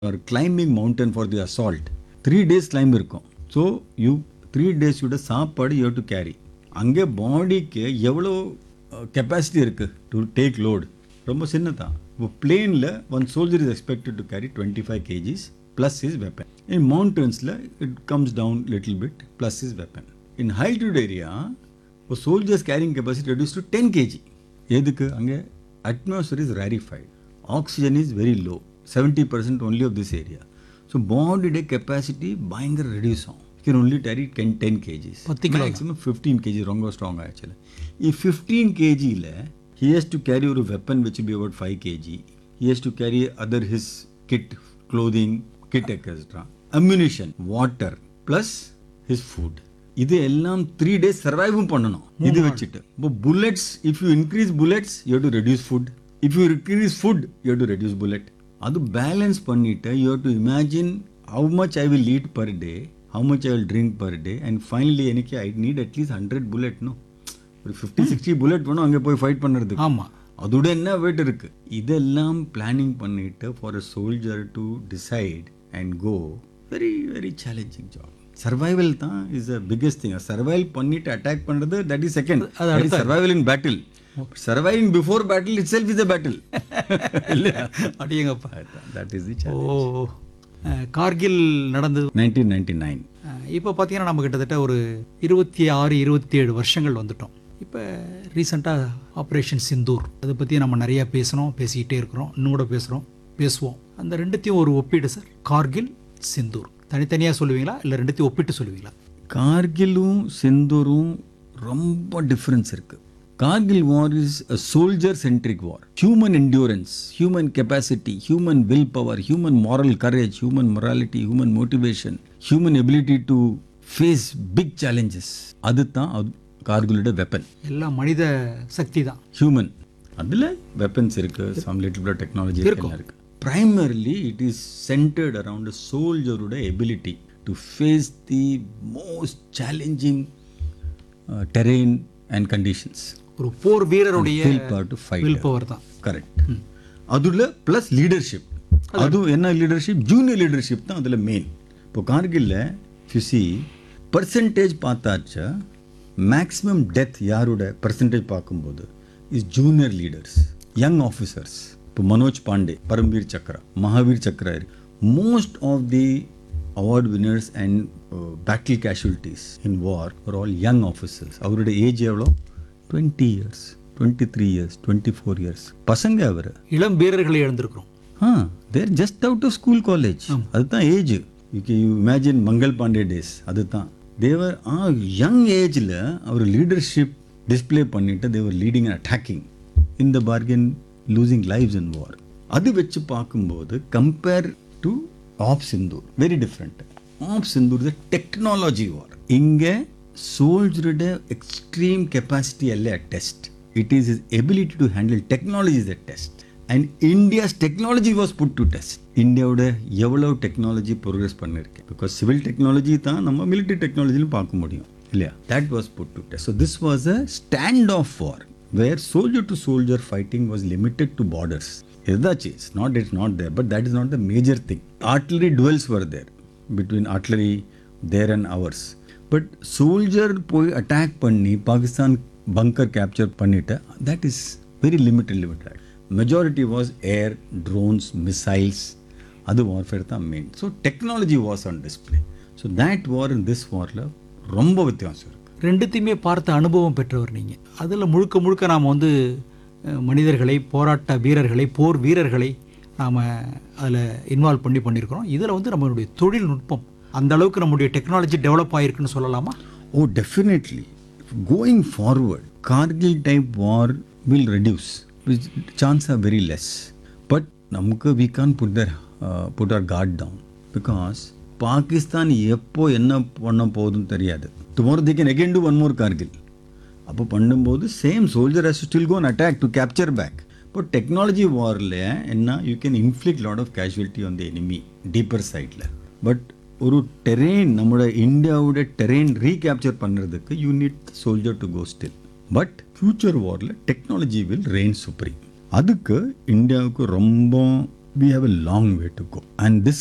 or climbing mountain for the assault three days climb இருக்கும் so you three டேஸோட சாப்பாடு you to carry அங்கே பாடிக்கு எவ்வளோ கெப்பாசிட்டி இருக்குது டு டேக் லோடு ரொம்ப சின்னதான் இப்போ பிளேனில் one soldier is expected to carry twenty five kgs plus is weapon in மவுண்டன்ஸில் it comes down little bit plus is weapon in ஹைல்டியூட் altitude area soldiers carrying capacity reduce to ten kg எதுக்கு அங்கே atmosphere is rarefied oxygen is very low seventy percent only of this area so பாடியோட capacity பயங்கர reduce ஆகும் can only carry ten ten kgs பத்து kilo maximum fifteen kg ரொம்ப strong actually uh fifteen கேஜியில் he has to carry ஒரு weapon which be about five kg he has to carry other his kit clothing kit extra ammunition water plus his food இது எல்லாம் three days சர்வைவும் பண்ணணும் இது வச்சுட்டு இப்போ bullets if you increase bullets you to reduce food if you increase food you to reduce bullet அது balance பண்ணிட்டு you to imagine how much I will eat per day how much I will drink per day and finally எனக்கு I need at least hundred புல்லட்னும் ஒரு fifty sixty bullet வேணும் அங்கே போய் fight பண்ணுறதுக்கு ஆமாம் அதோட என்ன வெயிட் இருக்கு இதெல்லாம் பிளானிங் பண்ணிட்டு for a soldier to decide and go very very challenging job survival தான் is a biggest thing survival பண்ணிட்டு அட்டாக் பண்ணுறது தட் இஸ் செகண்ட் அது survival in battle surviving before battle itself is a battle இல்லையா அடியங்கப்பா that is the oh ah, Kargil நடந்தது nineteen ninety nine இப்போ பார்த்தீங்கன்னா நம்ம கிட்டத்தட்ட ஒரு இருபத்தி ஆறு இருபத்தி ஏழு வருஷங்கள் வந்துட்டோம் இப்போ ரீசெண்டாக ஆப்ரேஷன் சிந்தூர் அதை பற்றி நம்ம நிறையா பேசணும் பேசிக்கிட்டே இருக்கிறோம் இன்னும் கூட பேசுகிறோம் பேசுவோம் அந்த ரெண்டுத்தையும் ஒரு ஒப்பீடு சார் கார்கில் சிந்தூர் தனித்தனியாக சொல்லுவீங்களா இல்லை ரெண்டுத்தையும் ஒப்பிட்டு சொல்லுவீங்களா கார்கிலும் சிந்தூரும் ரொம்ப டிஃப்ரென்ஸ் இருக்கு Kargil war is a soldier centric war human endurance human capacity human will power human moral courage human morality human motivation human ability to face big challenges அதுதான் அது கார்கிலோட வெப்பன் எல்லாம் மனித சக்தி தான் ஹியூமன் அதில் வெப்பன்ஸ் இருக்கு சம் லிட்டில் பிட் டெக்னாலஜி எல்லாம் இருக்கு primarily it is centred around சோல்ஜரோட ability to face the most challenging terrain and conditions ஒரு போர் வீரருடைய feel power to fight will power தான் கரெக்ட் அதில் ப்ளஸ் லீடர்ஷிப் அதுவும் என்ன லீடர்ஷிப் ஜூனியர் லீடர்ஷிப் தான் அதில் மெயின் இப்போ கார்கில்ல ஃபிசி பர்சன்டேஜ் பார்த்தாச்சா மேக்ஸிமம் டெத் யாரோட பர்சன்டேஜ் பார்க்கும்போது is junior leaders young officers இப்போ Manoj Pandey Paramvir Chakra Mahavir Chakra most of the award winners and battle casualties in war are all young officers அவரோட ஏஜ் எவ்வளோ twenty years twenty three years twenty four years பசங்க அவர் இளம் வீரர்களை எழுந்திருக்கிறோம் ah they're just out of school college அதுதான் age you can you imagine Mangal Pandey days அதுதான் they were a young ஏஜில் அவர் லீடர்ஷிப் டிஸ்ப்ளே பண்ணிட்டு தேவர் லீடிங் அண்ட் அட்டாக்கிங் இந்த பார்கென் லூசிங் லைஃப்ஸ் இன் வார் அது வச்சு பார்க்கும்போது compare to Op Sindoor very different Op Sindoor is technology war இங்கே சோல்ஜரோட எக்ஸ்ட்ரீம் கெப்பாசிட்டி அல்ல test it is is ability to handle technology is a test and India's technology was put to test இந்தியாவோட எவ்வளோ technology progress பண்ணிருக்கு because civil technology தான் நம்ம military டெக்னாலஜிலும் பார்க்க முடியும் இல்லையா that was put to test so this was a stand of war where soldier to soldier fighting was limited to borders எதாச்சு it's not it's not there but that is not the major thing artillery duels were there between artillery there and ours but soldier போய் attack பண்ணி Pakistan bunker capture பண்ணிட்டு that is very limited limited majority was air drones missiles அது warfare தான் main so technology was on display so that war in this வாரில் ரொம்ப வித்தியாசம் இருக்குது ரெண்டுத்தையுமே பார்த்த அனுபவம் பெற்றவர் நீங்கள் அதில் முழுக்க முழுக்க நாம் வந்து அஹ், மனிதர்களை போராட்ட வீரர்களை போர் வீரர்களை நாம் அதில் இன்வால்வ் பண்ணி பண்ணியிருக்கிறோம் இதில் வந்து நம்மளுடைய தொழில்நுட்பம் அந்த அளவுக்கு நம்முடைய டெக்னாலஜி டெவலப் ஆகிருக்குன்னு சொல்லலாமா Oh, definitely. Going forward, Kargil type war will reduce. Which chance are very less. But நமக்கு we can't put their uh, put our guard down because Pakistan எப்போ என்ன பண்ண போகுதுன்னு தெரியாது tomorrow they can again do one more Kargil அப்போ பண்ணும்போது same soldier has still gone attack to capture back இப்போ technology வாரில் என்ன you can inflict lot of casualty on the enemy deeper சைடில் பட் ஒரு டெரெயின் நம்மளோட இந்தியாவோட டெரெயின் ரீகேப்சர் பண்ணுறதுக்கு you need soldier to go still but future வாரில் technology will reign supreme அதுக்கு இந்தியாவுக்கு ரொம்ப we have a long way to go and this